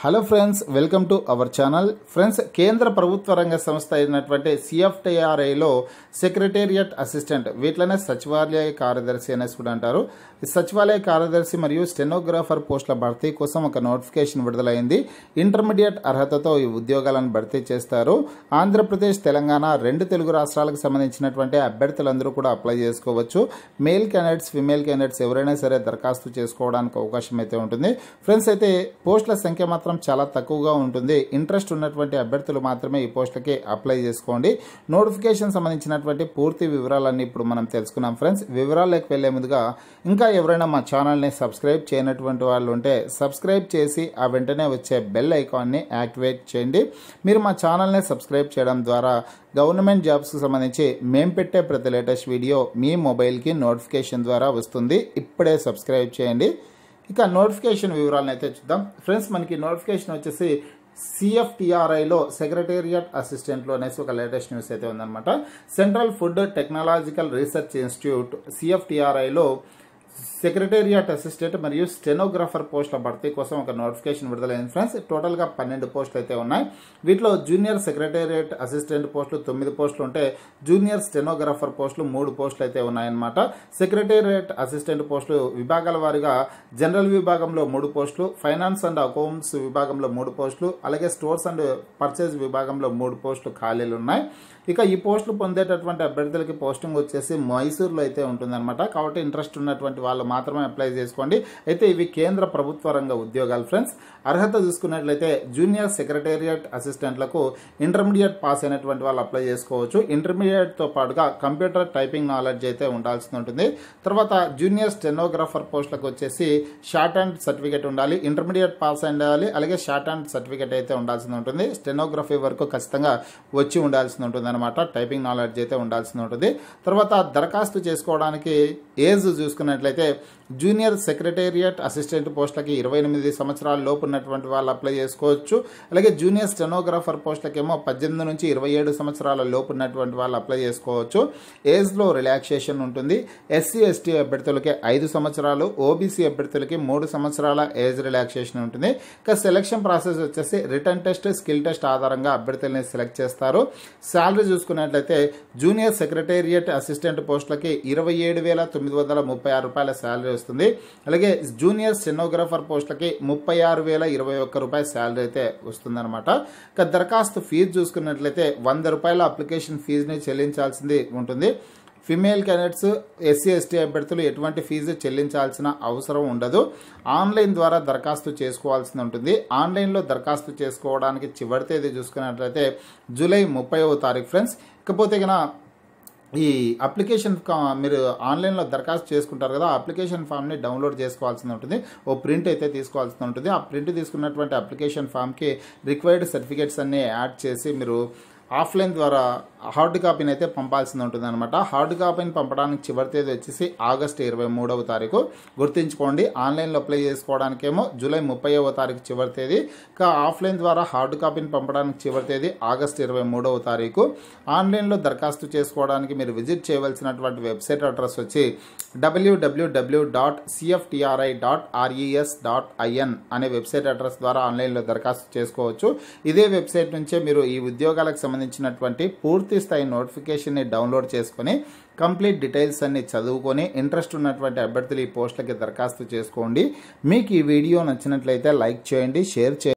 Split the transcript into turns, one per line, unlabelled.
hello friends welcome to our channel friends కేంద్ర ప్రభుత్వ రంగ సంస్థ అయినటువంటి సిఎఫ్టిఆర్ఐలో సెక్రటేరియట్ అసిస్టెంట్ వీటిలోనే సచివాలయ కార్యదర్శి అనేసి కూడా అంటారు ఈ సచివాలయ కార్యదర్శి మరియు స్టెనోగ్రాఫర్ పోస్టుల భర్తీ కోసం ఒక నోటిఫికేషన్ విడుదలైంది ఇంటర్మీడియట్ అర్హతతో ఈ ఉద్యోగాలను భర్తీ చేస్తారు ఆంధ్రప్రదేశ్ తెలంగాణ రెండు తెలుగు రాష్ట్రాలకు సంబంధించినటువంటి అభ్యర్థులందరూ కూడా అప్లై చేసుకోవచ్చు మేల్ క్యాండిడేట్స్ ఫిమేల్ క్యాండిడేట్స్ ఎవరైనా సరే దరఖాస్తు చేసుకోవడానికి అవకాశం అయితే ఉంటుంది ఫ్రెండ్స్ అయితే పోస్టుల సంఖ్య మాత్రం చాలా తక్కువగా ఉంటుంది ఇంట్రెస్ట్ ఉన్నటువంటి అభ్యర్థులు మాత్రమే ఈ పోస్టులకి అప్లై చేసుకోండి నోటిఫికేషన్ సంబంధించినటువంటి పూర్తి వివరాలన్నీ ఇప్పుడు మనం తెలుసుకున్నాం ఫ్రెండ్స్ వివరాల్లోకి వెళ్లే ముందుగా ఇంకా ఎవరైనా మా ఛానల్ని సబ్స్క్రైబ్ చేయనటువంటి వాళ్ళు ఉంటే సబ్స్క్రైబ్ చేసి ఆ వెంటనే వచ్చే బెల్ ఐకాన్ని యాక్టివేట్ చేయండి మీరు మా ఛానల్ని సబ్స్క్రైబ్ చేయడం ద్వారా గవర్నమెంట్ జాబ్స్కి సంబంధించి మేము పెట్టే ప్రతి లేటెస్ట్ వీడియో మీ మొబైల్కి నోటిఫికేషన్ ద్వారా వస్తుంది ఇప్పుడే సబ్స్క్రైబ్ చేయండి ఇక నోటిఫికేషన్ వివరాలను అయితే చూద్దాం ఫ్రెండ్స్ మనకి నోటిఫికేషన్ వచ్చేసి సిఎఫ్టిఆర్ఐలో సెక్రటేరియట్ అసిస్టెంట్లో అనేసి ఒక లేటెస్ట్ న్యూస్ అయితే ఉందన్నమాట central food technological research institute సిఎఫ్టిఆర్ఐలో సెక్రటేరియట్ అసిస్టెంట్ మరియు స్టెనోగ్రాఫర్ పోస్టుల భర్తీ కోసం ఒక నోటిఫికేషన్ విడుదలైంది ఫ్రెండ్స్ టోటల్గా పన్నెండు పోస్టులు అయితే ఉన్నాయి వీటిలో జూనియర్ సెక్రటేరియట్ అసిస్టెంట్ పోస్టులు తొమ్మిది పోస్టులు ఉంటే జూనియర్ స్టెనోగ్రాఫర్ పోస్టులు మూడు పోస్టులు అయితే ఉన్నాయన్నమాట సెక్రటేరియట్ అసిస్టెంట్ పోస్టులు విభాగాల వారీగా జనరల్ విభాగంలో మూడు పోస్టులు ఫైనాన్స్ అండ్ అకౌంట్స్ విభాగంలో మూడు పోస్టులు అలాగే స్టోర్స్ అండ్ పర్చేజ్ విభాగంలో మూడు పోస్టులు ఖాళీలు ఉన్నాయి ఇక ఈ పోస్టులు పొందేటటువంటి అభ్యర్థులకి పోస్టింగ్ వచ్చేసి మైసూర్లో అయితే ఉంటుందన్నమాట కాబట్టి ఇంట్రెస్ట్ ఉన్నటువంటి వాళ్ళు మాత్రమే అప్లై చేసుకోండి అయితే ఇవి కేంద్ర ప్రభుత్వ రంగ ఉద్యోగాలు ఫ్రెండ్స్ అర్హత చూసుకున్నట్లయితే జూనియర్ సెక్రటేరియట్ అసిస్టెంట్లకు ఇంటర్మీడియట్ పాస్ అయినటువంటి వాళ్ళు అప్లై చేసుకోవచ్చు ఇంటర్మీడియట్తో పాటుగా కంప్యూటర్ టైపింగ్ నాలెడ్జ్ అయితే ఉండాల్సి ఉంటుంది తర్వాత జూనియర్ స్టెనోగ్రాఫర్ పోస్టులకు వచ్చేసి షార్ట్ హ్యాండ్ సర్టిఫికేట్ ఉండాలి ఇంటర్మీడియట్ పాస్ అయి ఉండాలి అలాగే షార్ట్ హ్యాండ్ సర్టిఫికేట్ అయితే ఉండాల్సి ఉంటుంది స్టెనోగ్రఫీ వరకు ఖచ్చితంగా వచ్చి ఉండాల్సి ఉంటుంది అనమాట టైపింగ్ నాలెడ్జ్ అయితే ఉండాల్సి ఉంటుంది తర్వాత దరఖాస్తు చేసుకోవడానికి ఏజ్ చూసుకున్నట్లయితే జూనియర్ సెక్రటేరియట్ అసిస్టెంట్ పోస్టులకి ఇరవై ఎనిమిది సంవత్సరాల లోపు ఉన్నటువంటి వాళ్ళు అప్లై చేసుకోవచ్చు అలాగే జూనియర్ స్టెనోగ్రాఫర్ పోస్టులకేమో పద్దెనిమిది నుంచి ఇరవై ఏడు సంవత్సరాల లోపు ఉన్నటువంటి వాళ్ళు అప్లై చేసుకోవచ్చు ఏజ్లో రిలాక్సేషన్ ఉంటుంది ఎస్సీ ఎస్టీ అభ్యర్థులకి ఐదు సంవత్సరాలు ఓబీసీ అభ్యర్థులకి మూడు సంవత్సరాల ఏజ్ రిలాక్సేషన్ ఉంటుంది ఇక సెలక్షన్ ప్రాసెస్ వచ్చేసి రిటర్న్ టెస్ట్ స్కిల్ టెస్ట్ ఆధారంగా అభ్యర్థుల్ని సెలెక్ట్ చేస్తారు శాలరీ చూసుకున్నట్లయితే జూనియర్ సెక్రటేరియట్ అసిస్టెంట్ పోస్టులకి ఇరవై ఏడు వేల తొమ్మిది వందల ముప్పై ఆరు రూపాయల శాలరీ వస్తుంది అలాగే జూనియర్ స్టెనోగ్రాఫర్ పోస్టులకి ముప్పై ఆరు వేల ఇరవై ఒక్క రూపాయల శాలరీ అయితే వస్తుందన్నమాట ఇక దరఖాస్తు ఫీజు చూసుకున్నట్లయితే వంద రూపాయల అప్లికేషన్ ఫీజుని చెల్లించాల్సింది ఉంటుంది ఫిమేల్ క్యాండిడేట్స్ ఎస్సీ ఎస్టీ అభ్యర్థులు ఎటువంటి ఫీజు చెల్లించాల్సిన అవసరం ఉండదు ఆన్లైన్ ద్వారా దరఖాస్తు చేసుకోవాల్సి ఉంటుంది ఆన్లైన్లో దరఖాస్తు చేసుకోవడానికి చివరి తేదీ చూసుకున్నట్లయితే జూలై ముప్పైవ తారీఖు ఫ్రెండ్స్ ఇకపోతే కనుక ఈ అప్లికేషన్ మీరు ఆన్లైన్లో దరఖాస్తు చేసుకుంటారు కదా ఆ అప్లికేషన్ ఫామ్ని డౌన్లోడ్ చేసుకోవాల్సి ఉంటుంది ఓ ప్రింట్ అయితే తీసుకోవాల్సి ఉంటుంది ఆ ప్రింట్ తీసుకున్నటువంటి అప్లికేషన్ ఫామ్కి రిక్వైర్డ్ సర్టిఫికేట్స్ అన్నీ యాడ్ చేసి మీరు ఆఫ్లైన్ ద్వారా హార్డ్ కాపీని అయితే పంపాల్సి ఉంటుంది అనమాట హార్డ్ కాపీని పంపడానికి చివరి తేదీ వచ్చేసి ఆగస్టు ఇరవై మూడవ తారీఖు గుర్తుంచుకోండి ఆన్లైన్లో అప్లై చేసుకోవడానికేమో జూలై ముప్పైవ తారీఖు చివరి తేదీ ఇంకా ఆఫ్లైన్ ద్వారా హార్డ్ కాపీని పంపడానికి చివరి తేదీ ఆగస్టు ఇరవై మూడవ తారీఖు ఆన్లైన్లో దరఖాస్తు చేసుకోవడానికి మీరు విజిట్ చేయవలసినటువంటి వెబ్సైట్ అడ్రస్ వచ్చి W W W dot CFTRI dot RES dot IN అనే వెబ్సైట్ అడ్రస్ ద్వారా ఆన్లైన్లో దరఖాస్తు చేసుకోవచ్చు ఇదే వెబ్సైట్ నుంచే మీరు ఈ ఉద్యోగాలకు సంబంధించినటువంటి పూర్తి స్థాయి నోటిఫికేషన్ని డౌన్లోడ్ చేసుకొని కంప్లీట్ డీటెయిల్స్ అన్ని చదువుకొని ఇంట్రెస్ట్ ఉన్నటువంటి అభ్యర్థులు ఈ పోస్టులకి దరఖాస్తు చేసుకోండి మీకు ఈ వీడియో నచ్చినట్లయితే లైక్ చేయండి షేర్ చేయండి